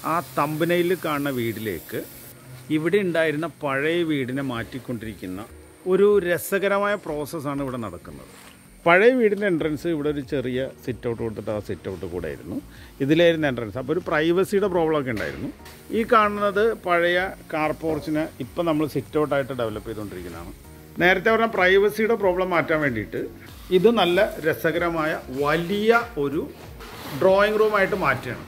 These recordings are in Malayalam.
ആ തമ്പനയിൽ കാണുന്ന വീടിലേക്ക് ഇവിടെ ഉണ്ടായിരുന്ന പഴയ വീടിനെ മാറ്റിക്കൊണ്ടിരിക്കുന്ന ഒരു രസകരമായ പ്രോസസ്സാണ് ഇവിടെ നടക്കുന്നത് പഴയ വീടിൻ്റെ എൻട്രൻസ് ഇവിടെ ഒരു ചെറിയ സിറ്റ് ഔട്ട് കൊടുത്തിട്ട് ആ സിറ്റ് ഔട്ട് കൂടെ ആയിരുന്നു ഇതിലായിരുന്നു എൻട്രൻസ് അപ്പോൾ ഒരു പ്രൈവസിയുടെ പ്രോബ്ലം ഒക്കെ ഉണ്ടായിരുന്നു ഈ കാണുന്നത് പഴയ കാർ പോർച്ചിനെ ഇപ്പം നമ്മൾ സിറ്റ് ഔട്ടായിട്ട് ഡെവലപ്പ് ചെയ്തുകൊണ്ടിരിക്കുന്നതാണ് നേരത്തെ പറഞ്ഞ പ്രൈവസിയുടെ പ്രോബ്ലം മാറ്റാൻ വേണ്ടിയിട്ട് ഇത് നല്ല രസകരമായ വലിയ ഒരു ഡ്രോയിങ് റൂമായിട്ട് മാറ്റുകയാണ്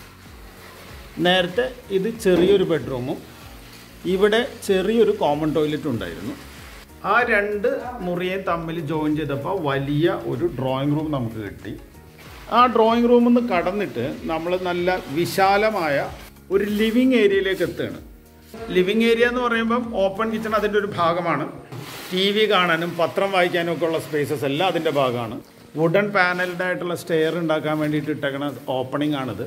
നേരത്തെ ഇത് ചെറിയൊരു ബെഡ്റൂമും ഇവിടെ ചെറിയൊരു കോമൺ ടോയ്ലറ്റും ഉണ്ടായിരുന്നു ആ രണ്ട് മുറിയെയും തമ്മിൽ ജോയിൻ ചെയ്തപ്പോൾ വലിയ ഒരു ഡ്രോയിങ് റൂം നമുക്ക് കിട്ടി ആ ഡ്രോയിങ് റൂമിൽ നിന്ന് കടന്നിട്ട് നമ്മൾ നല്ല വിശാലമായ ഒരു ലിവിങ് ഏരിയയിലേക്ക് എത്തുകയാണ് ലിവിങ് ഏരിയ എന്ന് പറയുമ്പം ഓപ്പൺ കിച്ചൺ അതിൻ്റെ ഒരു ഭാഗമാണ് ടി വി കാണാനും പത്രം വായിക്കാനും ഒക്കെ ഉള്ള സ്പേസസ് എല്ലാം അതിൻ്റെ ഭാഗമാണ് വുഡൻ പാനൽഡ് ആയിട്ടുള്ള സ്റ്റെയർ ഉണ്ടാക്കാൻ വേണ്ടിയിട്ട് ഇട്ടേക്കണ ഓപ്പണിംഗ് ആണിത്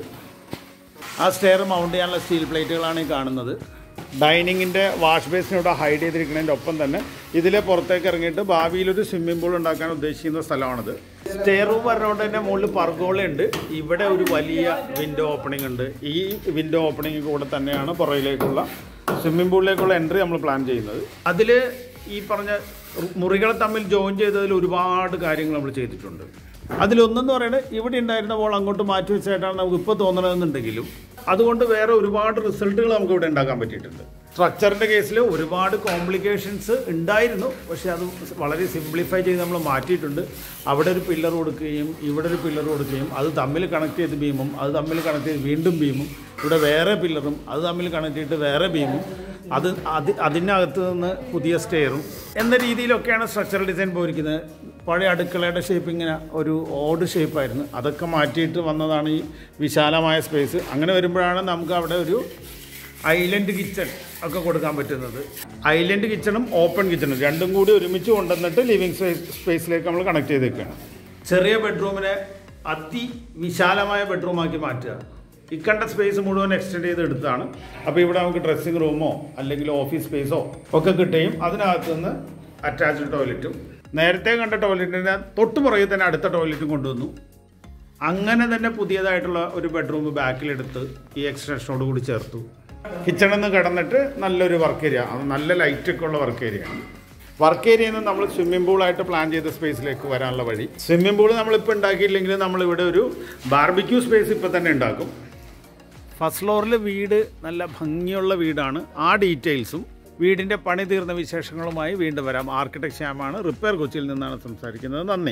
ആ സ്റ്റെയർ മൗണ്ട് ചെയ്യാനുള്ള സ്റ്റീൽ പ്ലേറ്റുകളാണ് ഈ കാണുന്നത് ഡൈനിങ്ങിൻ്റെ വാഷ് ബേസിനോട് ഹൈഡ് ചെയ്തിരിക്കുന്നതിൻ്റെ ഒപ്പം തന്നെ ഇതിലെ പുറത്തേക്ക് ഇറങ്ങിയിട്ട് ഭാവിയിൽ ഒരു സ്വിമ്മിംഗ് പൂൾ ഉണ്ടാക്കാൻ ഉദ്ദേശിക്കുന്ന സ്ഥലമാണിത് സ്റ്റെയർ റൂം വരുന്നതുകൊണ്ട് തന്നെ മുകളിൽ പർഗോളയുണ്ട് ഇവിടെ ഒരു വലിയ വിൻഡോ ഓപ്പണിംഗ് ഉണ്ട് ഈ വിൻഡോ ഓപ്പണിംഗ് കൂടെ തന്നെയാണ് പുറകിലേക്കുള്ള സ്വിമ്മിംഗ് പൂളിലേക്കുള്ള എൻട്രി നമ്മൾ പ്ലാൻ ചെയ്യുന്നത് അതിൽ ഈ പറഞ്ഞ മുറികളെ തമ്മിൽ ജോയിൻ ചെയ്തതിൽ ഒരുപാട് കാര്യങ്ങൾ നമ്മൾ ചെയ്തിട്ടുണ്ട് അതിലൊന്നെന്ന് പറയുന്നത് ഇവിടെ ഉണ്ടായിരുന്ന ബോൾ അങ്ങോട്ട് മാറ്റി വെച്ചായിട്ടാണ് നമുക്ക് ഇപ്പോൾ തോന്നണമെന്നുണ്ടെങ്കിലും അതുകൊണ്ട് വേറെ ഒരുപാട് റിസൾട്ടുകൾ നമുക്ക് ഇവിടെ ഉണ്ടാക്കാൻ പറ്റിയിട്ടുണ്ട് സ്ട്രക്ചറിൻ്റെ കേസിൽ ഒരുപാട് കോംപ്ലിക്കേഷൻസ് ഉണ്ടായിരുന്നു പക്ഷേ അത് വളരെ സിംപ്ലിഫൈ ചെയ്ത് നമ്മൾ മാറ്റിയിട്ടുണ്ട് അവിടെ ഒരു പില്ലർ കൊടുക്കുകയും ഇവിടെ ഒരു പില്ലർ കൊടുക്കുകയും അത് തമ്മിൽ കണക്ട് ചെയ്ത് ബീമും അത് തമ്മിൽ കണക്ട് ചെയ്ത് വീണ്ടും ബീമും ഇവിടെ വേറെ പില്ലറും അത് തമ്മിൽ കണക്ട് ചെയ്തിട്ട് വേറെ ബീമും അത് അത് അതിനകത്ത് നിന്ന് പുതിയ സ്റ്റെയറും എന്ന രീതിയിലൊക്കെയാണ് സ്ട്രക്ചറൽ ഡിസൈൻ പോയിരിക്കുന്നത് പഴയ അടുക്കളയുടെ ഷേപ്പ് ഇങ്ങനെ ഒരു ഓഡ് ഷേപ്പായിരുന്നു അതൊക്കെ മാറ്റിയിട്ട് വന്നതാണ് ഈ വിശാലമായ സ്പേസ് അങ്ങനെ വരുമ്പോഴാണ് നമുക്ക് അവിടെ ഒരു ഐലൻഡ് കിച്ചൺ ഒക്കെ കൊടുക്കാൻ പറ്റുന്നത് ഐലൻഡ് കിച്ചണും ഓപ്പൺ കിച്ചണും രണ്ടും കൂടി ഒരുമിച്ച് കൊണ്ടുവന്നിട്ട് ലിവിങ് സ്പേസ് സ്പേസിലേക്ക് നമ്മൾ കണക്ട് ചെയ്തേക്കാണ് ചെറിയ ബെഡ്റൂമിനെ അതി വിശാലമായ ബെഡ്റൂമാക്കി മാറ്റുക ഇക്കണ്ട സ്പേസ് മുഴുവൻ എക്സ്റ്റെൻഡ് ചെയ്ത് എടുത്താണ് അപ്പോൾ ഇവിടെ നമുക്ക് ഡ്രസ്സിംഗ് റൂമോ അല്ലെങ്കിൽ ഓഫീസ് സ്പേസോ ഒക്കെ കിട്ടുകയും അതിനകത്ത് നിന്ന് അറ്റാച്ച്ഡ് ടോയ്ലറ്റും നേരത്തെ കണ്ട ടോയ്ലറ്റിന് തൊട്ട് പുറകിൽ തന്നെ അടുത്ത ടോയ്ലറ്റും കൊണ്ടുവന്നു അങ്ങനെ തന്നെ പുതിയതായിട്ടുള്ള ഒരു ബെഡ്റൂം ബാക്കിലെടുത്ത് ഈ എക്സ്റ്റൻഷനോട് കൂടി ചേർത്തു കിച്ചണിൽ നിന്ന് കിടന്നിട്ട് നല്ലൊരു വർക്ക് ഏരിയ അത് നല്ല ലൈറ്റൊക്കെ ഉള്ള വർക്ക് ഏരിയയാണ് വർക്ക് ഏരിയയിൽ നിന്ന് നമ്മൾ സ്വിമ്മിംഗ് പൂളായിട്ട് പ്ലാൻ ചെയ്ത സ്പേസിലേക്ക് വരാനുള്ള വഴി സ്വിമ്മിംഗ് പൂൾ നമ്മളിപ്പോൾ ഉണ്ടാക്കിയില്ലെങ്കിൽ നമ്മളിവിടെ ഒരു ബാർബിക്യൂ സ്പേസ് ഇപ്പോൾ തന്നെ ഉണ്ടാക്കും ഫസ്റ്റ് ഫ്ലോറിൽ വീട് നല്ല ഭംഗിയുള്ള വീടാണ് ആ ഡീറ്റെയിൽസും വീടിൻ്റെ പണി തീർന്ന വിശേഷങ്ങളുമായി വീണ്ടും വരാം ആർക്കിടെക്ട് ശ്യാമാണ് റിപ്പയർ കൊച്ചിയിൽ നിന്നാണ് സംസാരിക്കുന്നത് നന്ദി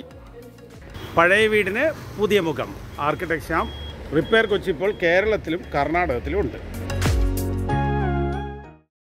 പഴയ വീടിന് പുതിയ മുഖം ആർക്കിടെക്ട് ശ്യാം റിപ്പയർ കൊച്ചി ഇപ്പോൾ കേരളത്തിലും കർണാടകത്തിലും ഉണ്ട്